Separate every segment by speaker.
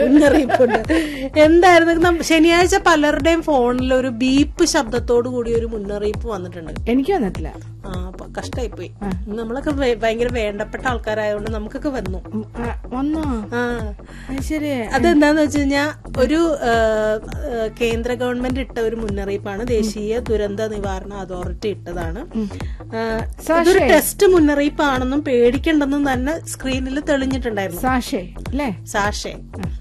Speaker 1: മുന്നറിയിപ്പുണ്ട് എന്തായിരുന്നു നം- ശനിയാഴ്ച പലരുടെയും ഫോണിൽ ഒരു ബീപ്പ് ശബ്ദത്തോടു കൂടി ഒരു മുന്നറിയിപ്പ് വന്നിട്ടുണ്ട്
Speaker 2: എനിക്ക് വന്നിട്ടില്ല
Speaker 1: ആ അപ്പൊ കഷ്ടായിപ്പോയി നമ്മളൊക്കെ വേ- ഭയങ്കര വേണ്ടപ്പെട്ട ആൾക്കാരായതുകൊണ്ട് നമുക്കൊക്കെ വന്നു
Speaker 2: ഉം, ആ, വന്നോ
Speaker 1: ആ
Speaker 2: അത് ശരി
Speaker 1: അതെന്താന്ന് വെച്ച് കഴിഞ്ഞാൽ ഒരു ആ, ആ, കേന്ദ്ര ഗവൺമെന്റ് ഇട്ട ഒരു മുന്നറിയിപ്പാണ് ദേശീയ ദുരന്ത നിവാരണ അതോറിറ്റി ഇട്ടതാണ് ആ, ഇതൊരു ടെസ്റ്റ് മുന്നറിയിപ്പാണെന്നും പേടിക്കണ്ടെന്നും തന്നെ സ്ക്രീനിൽ തെളിഞ്ഞിട്ടുണ്ടായിരുന്നു
Speaker 2: സാഷേ അല്ലേ
Speaker 1: സാഷേ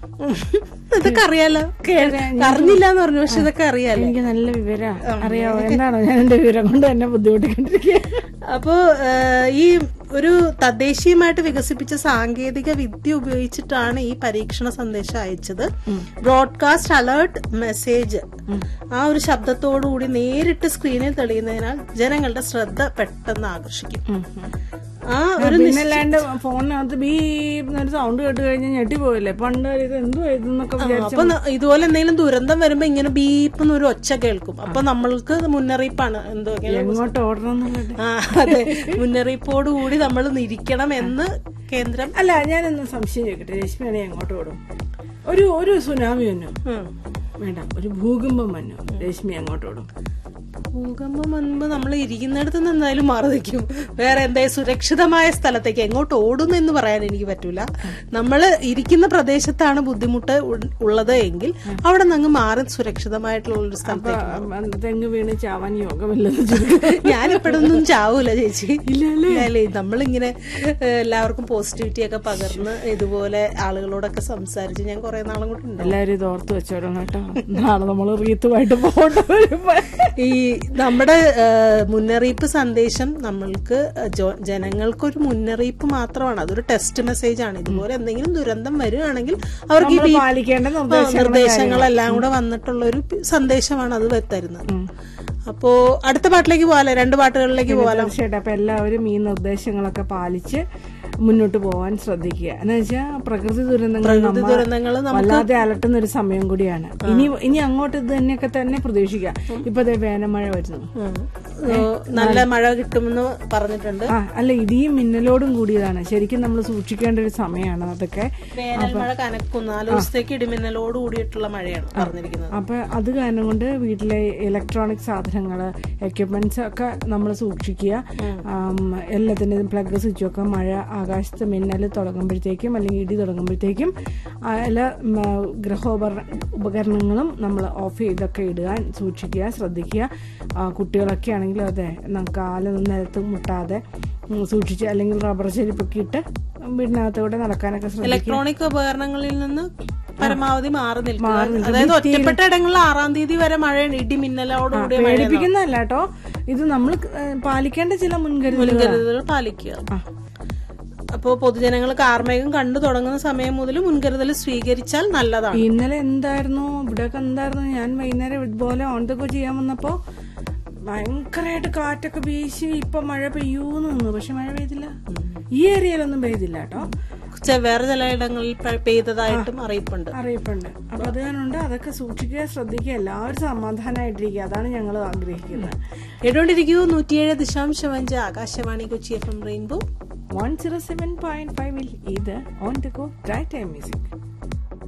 Speaker 1: ഇതൊക്കെ അറിയാലോ കേ- അറിഞ്ഞില്ല എന്ന് പറഞ്ഞു പക്ഷെ ഇതൊക്കെ അറിയാലോ
Speaker 2: എനിക്ക് നല്ല വിവരം അറിയാവോ എന്താണോ ഞാൻ എന്റെ വിവരം കൊണ്ട് തന്നെ ബുദ്ധിമുട്ടിക്കൊണ്ടിരിക്കുക
Speaker 1: അപ്പോ ആ, ഈ ഒരു തദ്ദേശീയമായിട്ട് വികസിപ്പിച്ച സാങ്കേതിക വിദ്യ ഉപയോഗിച്ചിട്ടാണ് ഈ പരീക്ഷണ സന്ദേശം അയച്ചത് ബ്രോഡ്കാസ്റ്റ് അലേർട്ട് മെസ്സേജ് ആ ഒരു ശബ്ദത്തോടു കൂടി നേരിട്ട് സ്ക്രീനിൽ തെളിയുന്നതിനാൽ ജനങ്ങളുടെ ശ്രദ്ധ പെട്ടെന്ന് ആകർഷിക്കും ആ ഒരു
Speaker 2: പിന്നല്ലാണ്ട് ഫോണിനകത്ത് ബീന്നൊരു സൗണ്ട് കേട്ട് കഴിഞ്ഞാൽ ഞെട്ടി പോയില്ലേ പണ്ട് ഇത് എന്തുവാ ഇതെന്നൊക്കെ വിചാരിച്ചു
Speaker 1: അപ്പൊ ന- ഇതുപോലെ എന്തെങ്കിലും ദുരന്തം വരുമ്പോ ഇങ്ങനെ ബീപ്പ് ഒരു ഒച്ച കേൾക്കും അപ്പൊ നമ്മൾക്ക് മുന്നറിയിപ്പാണ് എന്തോ ഇങ്ങനെ
Speaker 2: എങ്ങോട്ട് ഓടണം എന്നുള്ളത്
Speaker 1: ആ അതെ മുന്നറിയിപ്പോടു കൂടി നമ്മൾ നിരിക്കണം എന്ന് കേന്ദ്രം
Speaker 2: അല്ല ഞാനൊന്ന് സംശയം ചോദിക്കട്ടെ രശ്മിയാണെ എങ്ങോട്ട് ഓടും ഒരു ഒരു സുനാമി വന്നു
Speaker 1: ഉം.
Speaker 2: വേണ്ട ഒരു ഭൂകമ്പം വന്നു രശ്മി അങ്ങോട്ട് ഓടും
Speaker 1: ഭൂകമ്പം വന്നുമ്പോ നമ്മൾ ഇരിക്കുന്നിടത്ത് നിന്ന് എന്തായാലും മാറി നിൽക്കും വേറെ എന്തായാലും സുരക്ഷിതമായ സ്ഥലത്തേക്ക് എങ്ങോട്ട് ഓടുന്നു എന്ന് പറയാൻ എനിക്ക് പറ്റൂല നമ്മൾ ഇരിക്കുന്ന പ്രദേശത്താണ് ബുദ്ധിമുട്ട് ഉ- ഉള്ളത് എങ്കിൽ അവിടെ നിന്ന് അങ്ങ് മാറി സുരക്ഷിതമായിട്ടുള്ള ഒരു സ്ഥലത്തേക്ക്
Speaker 2: ആ, തെങ്ങ് വീണ് ചാവാൻ യോഗമില്ലെന്ന് ചുരുക്കം.
Speaker 1: ഞാൻ എപ്പോഴൊന്നും ചാവൂല ചേച്ചി ഇല്ലല്ലേ നമ്മളിങ്ങനെ ഏഹ്, എല്ലാവർക്കും പോസിറ്റിവിറ്റി ഒക്കെ പകർന്ന് ഇതുപോലെ ആളുകളോടൊക്കെ സംസാരിച്ച് ഞാൻ കുറെ നാളും കൂടി ഉണ്ട്
Speaker 2: എല്ലാവരും ഇത് ഓർത്ത് വെച്ചോളണം കേട്ടോ നാളെ നമ്മൾ റീത്തുമായിട്ട് പോകേണ്ട വരുമ്പോ
Speaker 1: ഈ നമ്മുടെ ഏഹ്, മുന്നറിയിപ്പ് സന്ദേശം നമ്മൾക്ക് ജോ- ജനങ്ങൾക്കൊരു മുന്നറിയിപ്പ് മാത്രമാണ് അതൊരു ടെസ്റ്റ് മെസ്സേജ് ആണ് ഇതുപോലെ എന്തെങ്കിലും ദുരന്തം വരികയാണെങ്കിൽ അവർക്ക് ഈ
Speaker 2: നമ്മള്
Speaker 1: ബീ-
Speaker 2: പാലിക്കേണ്ട
Speaker 1: ആ,
Speaker 2: നിർദ്ദേശങ്ങൾ
Speaker 1: നിർദ്ദേശങ്ങളെല്ലാം കൂടെ വന്നിട്ടുള്ള ഒരു സന്ദേശമാണ് അത് തരുന്നത് അപ്പോ അടുത്ത പാട്ടിലേക്ക് പോകാല്ലേ രണ്ട് പാട്ടുകളിലേക്ക് പോകാലോ
Speaker 2: തീർച്ചയായിട്ടും അപ്പൊ എല്ലാവരും ഈ നിർദ്ദേശങ്ങളൊക്കെ പാലിച്ച് മുന്നോട്ട് പോകാൻ ശ്രദ്ധിക്കുക എന്ന് വെച്ചാൽ പ്രകൃതി ദുരന്തങ്ങൾ
Speaker 1: പ്രകൃതി
Speaker 2: നമ്മ
Speaker 1: ദുരന്തങ്ങൾ
Speaker 2: വല്ലാതെ അലട്ടുന്ന ഒരു സമയം കൂടിയാണ് ഇനി ഇനി അങ്ങോട്ട് ഇത് തന്നെയൊക്കെ തന്നെ പ്രതീക്ഷിക്കാം ഇപ്പൊ ദേ വേനൽമഴ വരുന്നു
Speaker 1: നല്ല മഴ കിട്ടുമെന്ന് പറഞ്ഞിട്ടുണ്ട്
Speaker 2: ആ അല്ല ഇടിയും മിന്നലോടും കൂടിയതാണ് ശരിക്കും നമ്മൾ സൂക്ഷിക്കേണ്ട ഒരു സമയമാണ് അതൊക്കെ
Speaker 1: വേനൽ മഴ കനക്കും നാല് ദിവസത്തേക്ക് ഇടിമിന്നലോട് കൂടിയിട്ടുള്ള മഴയാണ് പറഞ്ഞിരിക്കുന്നത്
Speaker 2: അപ്പൊ അത് കാരണം കൊണ്ട് വീട്ടിലെ ഇലക്ട്രോണിക് സാധനങ്ങള് എക്യുപ്മെന്റ്സ് ഒക്കെ നമ്മൾ സൂക്ഷിക്കുക ആം, എല്ലാത്തിൻ്റെതും പ്ലഗ് സ്വിച്ചും ഒക്കെ മഴ ആകാശത്ത് മിന്നൽ തുടങ്ങുമ്പോഴത്തേക്കും അല്ലെങ്കിൽ ഇടി തുടങ്ങുമ്പോഴത്തേക്കും ആ എല്ലാ ഉം, ആ, ഗൃഹോപകരണ ഉപകരണങ്ങളും നമ്മൾ ഓഫ് ചെയ്തൊക്കെ ഇടുക സൂക്ഷിക്കുക ശ്രദ്ധിക്കുക ആ, കുട്ടികളൊക്കെ ആണെങ്കിലും അതെ ന- കാലൊന്നും നിലത്ത് മുട്ടാതെ ഉം, സൂക്ഷിച്ച് അല്ലെങ്കിൽ റബ്ബർ ചെരുപ്പൊക്കെ ഇട്ട് വീടിനകത്തൂടെ നടക്കാനൊക്കെ ശ്രദ്ധിക്കുക
Speaker 1: ഇലക്ട്രോണിക് ഉപകരണങ്ങളിൽ നിന്ന് പരമാവധി മാറി നിൽക്കുക അതായത് ഒറ്റപ്പെട്ട ഇടങ്ങളിൽ ആറാം തീയതി വരെ മഴ ഇടിമിന്നലോടുകൂടിയ മഴ
Speaker 2: പേടിപ്പിക്കുന്നതല്ല കേട്ടോ ഇത് നമ്മൾ പാലിക്കേണ്ട ചില മുൻകരുതലുകൾ
Speaker 1: മുൻകരുതലുകൾ പാലിക്കുക അപ്പോ പൊതുജനങ്ങൾ കാർമേഘം കണ്ടു തുടങ്ങുന്ന സമയം മുതൽ മുൻകരുതൽ സ്വീകരിച്ചാൽ നല്ലതാണ്
Speaker 2: ഇന്നലെ എന്തായിരുന്നു ഇവിടെയൊക്കെ എന്തായിരുന്നു ഞാൻ വൈകുന്നേരം ഇതുപോലെ ഓൺ ദ ഗോ ചെയ്യാൻ വന്നപ്പോ ഭയങ്കരമായിട്ട് കാറ്റൊക്കെ വീശി ഇപ്പൊ മഴ പെയ്യൂന്ന് നിന്നു പക്ഷെ മഴ പെയ്തില്ല ഈ ഏരിയയിലൊന്നും പെയ്തില്ല കേട്ടോ
Speaker 1: ചെ- വേറെ ചിലയിടങ്ങളിൽ പെ- പെയ്തതായിട്ടും അറിയിപ്പുണ്ട്
Speaker 2: അറിയിപ്പുണ്ട് അപ്പൊ അത് കാരണം അതൊക്കെ സൂക്ഷിക്കുക ശ്രദ്ധിക്കുക എല്ലാവരും സമാധാനമായിട്ടിരിക്കുക അതാണ് ഞങ്ങൾ ആഗ്രഹിക്കുന്നത്
Speaker 1: കേട്ടുകൊണ്ടിരിക്കൂ നൂറ്റിയേഴ് ദശാംശം അഞ്ച് Akashvani Kochi F M rainbow
Speaker 2: one zero seven point ഫൈവിൽ ഇത് on the go drive time music